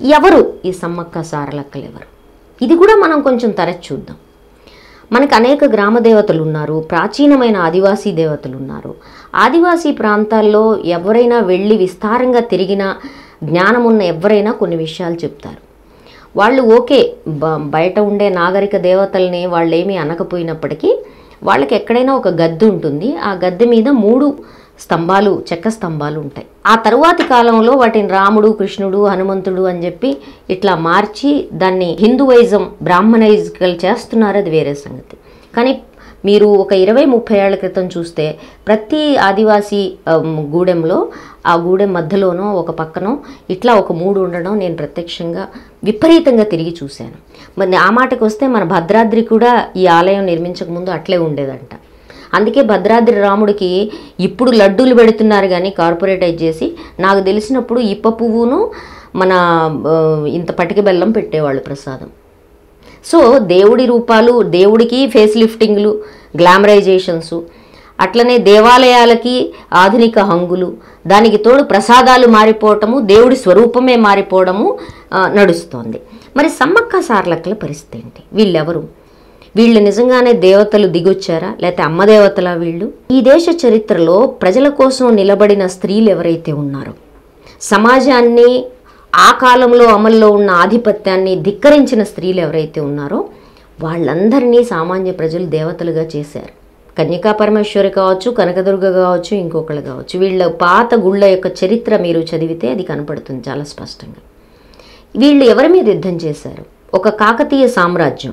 ఎవరు ఈ సమ్మక్క సారలక్కలు ఎవరు ఇది కూడా మనం కొంచెం తరచి చూద్దాం మనకు అనేక గ్రామ దేవతలు ఉన్నారు ప్రాచీనమైన ఆదివాసీ దేవతలు ఉన్నారు ఆదివాసీ ప్రాంతాల్లో ఎవరైనా వెళ్ళి విస్తారంగా తిరిగిన జ్ఞానం ఉన్న ఎవరైనా కొన్ని విషయాలు చెప్తారు వాళ్ళు ఓకే బ- బయట ఉండే నాగరిక దేవతల్ని వాళ్ళు ఏమీ అనకపోయినప్పటికీ వాళ్ళకి ఎక్కడైనా ఒక గద్దె ఉంటుంది ఆ గద్దె మీద మూడు స్తంభాలు చెక్క స్తంభాలు ఉంటాయి ఆ తరువాతి కాలంలో వాటిని రాముడు కృష్ణుడు హనుమంతుడు అని చెప్పి ఇట్లా మార్చి దాన్ని హిందూయిజం బ్రాహ్మణైజ్కల్ చేస్తున్నారు అది వేరే సంగతి కానీ మీరు ఒక ఇరవై ముప్పై ఏళ్ల క్రితం చూస్తే ప్రతి ఆదివాసీ ఆమ్, గూడెంలో ఆ గూడెం మధ్యలోనో ఒక పక్కనో ఇట్లా ఒక మూడు ఉండడం నేను ప్రత్యక్షంగా విపరీతంగా తిరిగి చూశాను మరి ఆ మాటకు వస్తే మన భద్రాద్రి కూడా ఈ ఆలయం నిర్మించక ముందు అట్లే ఉండేదంట అందుకే భద్రాద్రి రాముడికి ఇప్పుడు లడ్డూలు పెడుతున్నారు కానీ కార్పొరేటైజ్ చేసి నాకు తెలిసినప్పుడు ఇప్ప పువ్వును మన ఆ, ఇంత పటిక బెల్లం పెట్టేవాళ్ళు ప్రసాదం సో దేవుడి రూపాలు దేవుడికి ఫేస్ లిఫ్టింగ్లు గ్లామరైజేషన్స్ అట్లనే దేవాలయాలకి ఆధునిక హంగులు దానికి తోడు ప్రసాదాలు మారిపోవటము దేవుడి స్వరూపమే మారిపోవడము ఆ, నడుస్తోంది మరి సమ్మక్క సార్లక్కల పరిస్థితి ఏంటి వీళ్ళెవరు వీళ్ళు నిజంగానే దేవతలు దిగొచ్చారా లేకపోతే అమ్మ దేవతలా వీళ్ళు ఈ దేశ చరిత్రలో ప్రజల కోసం నిలబడిన స్త్రీలు ఎవరైతే ఉన్నారో సమాజాన్ని ఆ కాలంలో అమల్లో ఉన్న ఆధిపత్యాన్ని ధిక్కరించిన స్త్రీలు ఎవరైతే ఉన్నారో వాళ్ళందరినీ సామాన్య ప్రజలు దేవతలుగా చేశారు కన్యకా పరమేశ్వరి కావచ్చు కనకదుర్గ కావచ్చు ఇంకొకళ్ళు కావచ్చు వీళ్ళ పాత గుళ్ళ యొక్క చరిత్ర మీరు చదివితే అది కనపడుతుంది చాలా స్పష్టంగా వీళ్ళు ఎవరి మీద యుద్ధం చేశారు ఒక కాకతీయ సామ్రాజ్యం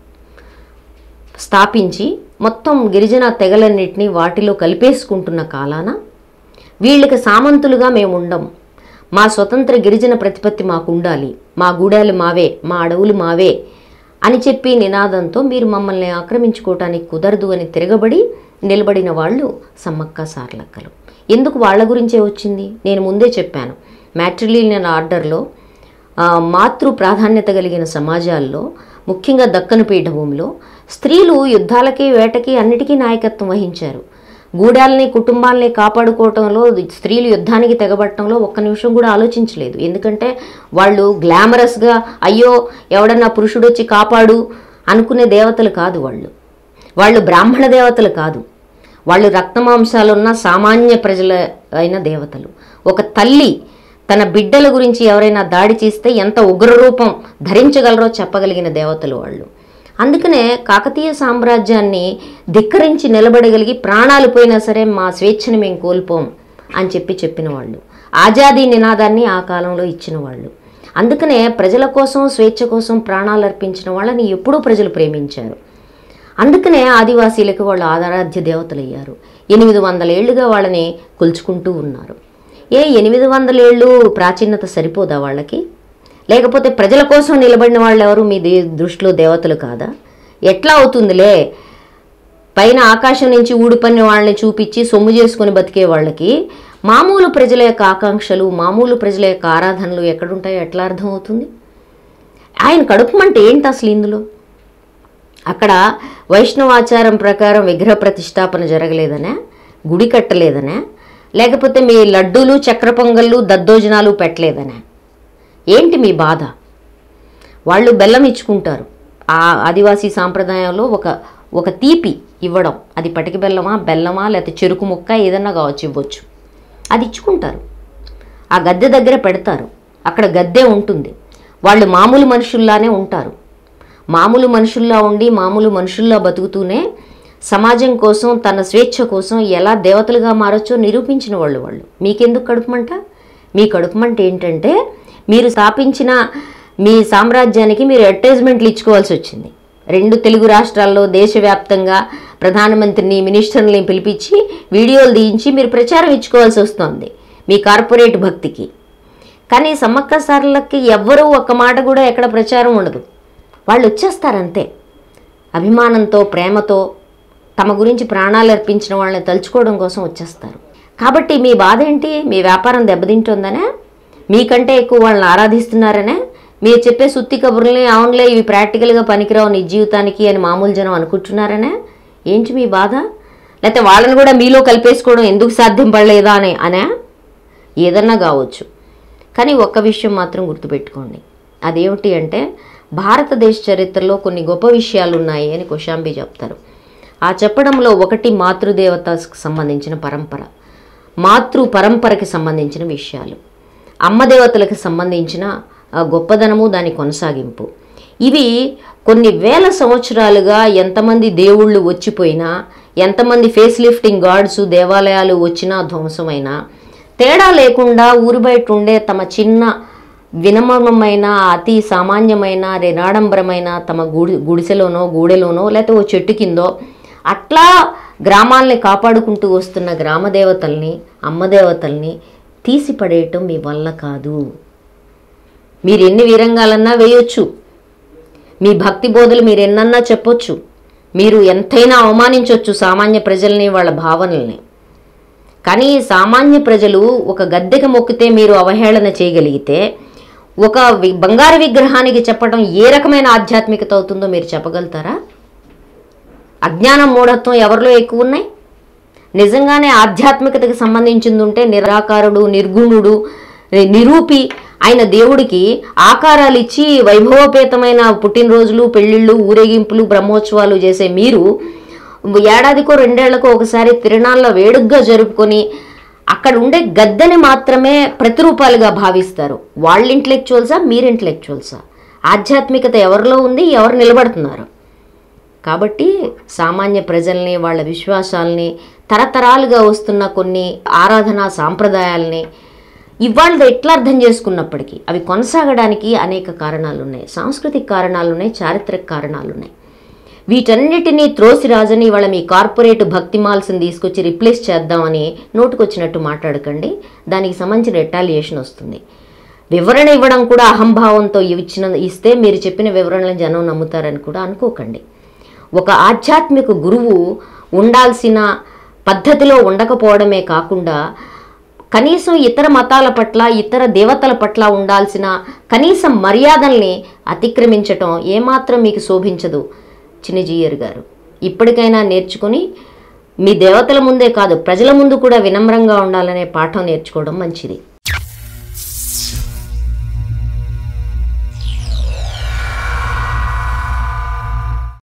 స్థాపించి మొత్తం గిరిజన తెగలన్నిటినీ వాటిలో కలిపేసుకుంటున్న కాలాన వీళ్ళకి సామంతులుగా మేము ఉండం మా స్వతంత్ర గిరిజన ప్రతిపత్తి మాకు ఉండాలి మా గూడాలు మావే మా అడవులు మావే అని చెప్పి నినాదంతో మీరు మమ్మల్ని ఆక్రమించుకోవటానికి కుదరదు అని తిరగబడి నిలబడిన వాళ్ళు సమ్మక్క సార్లక్కలు ఎందుకు వాళ్ళ గురించే వచ్చింది నేను ముందే చెప్పాను మ్యాట్రిలీనియల్ ఆర్డర్లో ఆ, మాతృ ప్రాధాన్యత కలిగిన సమాజాల్లో ముఖ్యంగా దక్కను పీఠభూమిలో స్త్రీలు యుద్ధాలకి వేటకి అన్నిటికీ నాయకత్వం వహించారు గూడాలని కుటుంబాలని కాపాడుకోవటంలో స్త్రీలు యుద్ధానికి తెగబట్టడంలో ఒక్క నిమిషం కూడా ఆలోచించలేదు ఎందుకంటే వాళ్ళు గ్లామరస్గా అయ్యో ఎవడన్నా పురుషుడు వచ్చి కాపాడు అనుకునే దేవతలు కాదు వాళ్ళు వాళ్ళు బ్రాహ్మణ దేవతలు కాదు వాళ్ళు రక్తమాంసాలున్న సామాన్య ప్రజల అయిన దేవతలు ఒక తల్లి తన బిడ్డల గురించి ఎవరైనా దాడి చేస్తే ఎంత ఉగ్రరూపం ధరించగలరో చెప్పగలిగిన దేవతలు వాళ్ళు అందుకనే కాకతీయ సామ్రాజ్యాన్ని ధిక్కరించి నిలబడగలిగి ప్రాణాలు పోయినా సరే మా స్వేచ్ఛని మేము కోల్పోం అని చెప్పి చెప్పిన వాళ్ళు ఆజాదీ నినాదాన్ని ఆ కాలంలో ఇచ్చిన వాళ్ళు అందుకనే ప్రజల కోసం స్వేచ్ఛ కోసం ప్రాణాలు అర్పించిన వాళ్ళని ఎప్పుడూ ప్రజలు ప్రేమించారు అందుకనే ఆదివాసీలకు వాళ్ళు ఆరాధ్య దేవతలయ్యారు ఎనిమిది వందల ఏళ్ళుగా వాళ్ళని కొలుచుకుంటూ ఉన్నారు ఏ ఎనిమిది వందల ఏళ్ళు ప్రాచీనత సరిపోదా వాళ్ళకి లేకపోతే ప్రజల కోసం నిలబడిన వాళ్ళు ఎవరు మీ దే- దృష్టిలో దేవతలు కాదా ఎట్లా అవుతుందిలే పైన ఆకాశం నుంచి ఊడిపడిన వాళ్ళని చూపించి సొమ్ము చేసుకొని బతికే వాళ్ళకి మామూలు ప్రజల యొక్క ఆకాంక్షలు మామూలు ప్రజల యొక్క ఆరాధనలు ఎక్కడుంటాయో ఎట్లా అర్థమవుతుంది ఆయన కడుపుమంటే ఏంటి అసలు ఇందులో అక్కడ వైష్ణవాచారం ప్రకారం విగ్రహ ప్రతిష్టాపన జరగలేదనే గుడి కట్టలేదనే లేకపోతే మీ లడ్డూలు చక్ర పొంగళ్ళు దద్దోజనాలు పెట్టలేదనే ఏంటి మీ బాధ వాళ్ళు బెల్లం ఇచ్చుకుంటారు ఆ ఆదివాసీ సాంప్రదాయంలో ఒక ఒక తీపి ఇవ్వడం అది పటిక బెల్లమా బెల్లమా లేకపోతే చెరుకు ముక్క ఏదన్నా కావచ్చు ఇవ్వచ్చు అది ఇచ్చుకుంటారు ఆ గద్దె దగ్గర పెడతారు అక్కడ గద్దె ఉంటుంది వాళ్ళు మామూలు మనుషుల్లానే ఉంటారు మామూలు మనుషుల్లా ఉండి మామూలు మనుషుల్లా బతుకుతూనే సమాజం కోసం తన స్వేచ్ఛ కోసం ఎలా దేవతలుగా మారొచ్చో నిరూపించిన వాళ్ళు వాళ్ళు మీకెందుకు కడుపుమంట మీ కడుపుమంట ఏంటంటే మీరు స్థాపించిన మీ సామ్రాజ్యానికి మీరు అడ్వర్టైజ్మెంట్లు ఇచ్చుకోవాల్సి వచ్చింది రెండు తెలుగు రాష్ట్రాల్లో దేశవ్యాప్తంగా ప్రధానమంత్రిని మినిస్టర్ని పిలిపించి వీడియోలు తీయించి మీరు ప్రచారం ఇచ్చుకోవాల్సి వస్తుంది మీ కార్పొరేట్ భక్తికి కానీ సమ్మక్క సార్లకి ఎవ్వరూ ఒక్క మాట కూడా ఎక్కడ ప్రచారం ఉండదు వాళ్ళు వచ్చేస్తారంతే అభిమానంతో ప్రేమతో తమ గురించి ప్రాణాలు అర్పించిన వాళ్ళని తలుచుకోవడం కోసం వచ్చేస్తారు కాబట్టి మీ బాధ ఏంటి మీ వ్యాపారం దెబ్బతింటుందనే మీకంటే ఎక్కువ వాళ్ళని ఆరాధిస్తున్నారనే మీరు చెప్పే సుత్తి కబుర్లని అవునులే ఇవి ప్రాక్టికల్గా పనికిరావు నీ జీవితానికి అని మామూలు జనం అనుకుంటున్నారనే ఏంటి మీ బాధ లేకపోతే వాళ్ళని కూడా మీలో కలిపేసుకోవడం ఎందుకు సాధ్యం పడలేదా అని అనే ఏదన్నా కావచ్చు కానీ ఒక్క విషయం మాత్రం గుర్తుపెట్టుకోండి అదేమిటి అంటే భారతదేశ చరిత్రలో కొన్ని గొప్ప విషయాలు ఉన్నాయి అని కుషాంబి చెప్తారు ఆ చెప్పడంలో ఒకటి మాతృదేవతకు సంబంధించిన పరంపర మాతృ పరంపరకి సంబంధించిన విషయాలు అమ్మ దేవతలకు సంబంధించిన ఆ గొప్పదనము దాని కొనసాగింపు ఇవి కొన్ని వేల సంవత్సరాలుగా ఎంతమంది దేవుళ్ళు వచ్చిపోయినా ఎంతమంది ఫేస్ లిఫ్టింగ్ గాడ్స్ దేవాలయాలు వచ్చినా ధ్వంసమైనా తేడా లేకుండా ఊరి బయట ఉండే తమ చిన్న వినమ్రమైన అతి సామాన్యమైన రేనాడంబరమైన తమ గుడి గుడిసెలోనో గూడెలోనో లేకపోతే ఓ చెట్టు కిందో అట్లా గ్రామాల్ని కాపాడుకుంటూ వస్తున్న గ్రామ దేవతల్ని అమ్మ దేవతల్ని తీసి పడేయటం మీ వల్ల కాదు మీరు ఎన్ని వీరంగాలన్నా వేయొచ్చు మీ భక్తి బోధలు మీరు ఎన్నన్నా చెప్పొచ్చు మీరు ఎంతైనా అవమానించవచ్చు సామాన్య ప్రజల్ని వాళ్ళ భావనల్ని కానీ సామాన్య ప్రజలు ఒక గద్దెకి మొక్కితే మీరు అవహేళన చేయగలిగితే ఒక వి- బంగారు విగ్రహానికి చెప్పడం ఏ రకమైన ఆధ్యాత్మికత అవుతుందో మీరు చెప్పగలుగుతారా అజ్ఞానం మూఢత్వం ఎవరిలో ఎక్కువ ఉన్నాయి నిజంగానే ఆధ్యాత్మికతకి సంబంధించింది ఉంటే నిరాకారుడు నిర్గుణుడు నిరూపి ఆయన దేవుడికి ఆకారాలు ఇచ్చి వైభవపేతమైన పుట్టినరోజులు పెళ్ళిళ్ళు ఊరేగింపులు బ్రహ్మోత్సవాలు చేసే మీరు ఏడాదికో రెండేళ్లకో ఒకసారి తిరణాల్లో వేడుగ్గా జరుపుకొని అక్కడ ఉండే గద్దెని మాత్రమే ప్రతిరూపాలుగా భావిస్తారు వాళ్ళ ఇంటలెక్చువల్సా మీరు ఇంటలెక్చువల్సా ఆధ్యాత్మికత ఎవరిలో ఉంది ఎవరు నిలబడుతున్నారు కాబట్టి సామాన్య ప్రజల్ని వాళ్ళ విశ్వాసాల్ని తరతరాలుగా వస్తున్న కొన్ని ఆరాధనా సాంప్రదాయాల్ని ఇవాళ ఎట్లా అర్థం చేసుకున్నప్పటికీ అవి కొనసాగడానికి అనేక కారణాలు ఉన్నాయి సాంస్కృతిక కారణాలు ఉన్నాయి చారిత్రక కారణాలు ఉన్నాయి వీటన్నిటినీ త్రోసి రాజని వాళ్ళ మీ కార్పొరేట్ భక్తి మాల్స్ని తీసుకొచ్చి రిప్లేస్ చేద్దామని నోటుకొచ్చినట్టు మాట్లాడకండి దానికి సంబంధించిన రిటాలియేషన్ వస్తుంది వివరణ ఇవ్వడం కూడా అహంభావంతో ఇచ్చిన ఇస్తే మీరు చెప్పిన వివరణలను జనం నమ్ముతారని కూడా అనుకోకండి ఒక ఆధ్యాత్మిక గురువు ఉండాల్సిన పద్ధతిలో ఉండకపోవడమే కాకుండా కనీసం ఇతర మతాల పట్ల ఇతర దేవతల పట్ల ఉండాల్సిన కనీసం మర్యాదల్ని అతిక్రమించటం ఏమాత్రం మీకు శోభించదు చిన్నజీయర్ గారు ఇప్పటికైనా నేర్చుకుని మీ దేవతల ముందే కాదు ప్రజల ముందు కూడా వినమ్రంగా ఉండాలనే పాఠం నేర్చుకోవడం మంచిది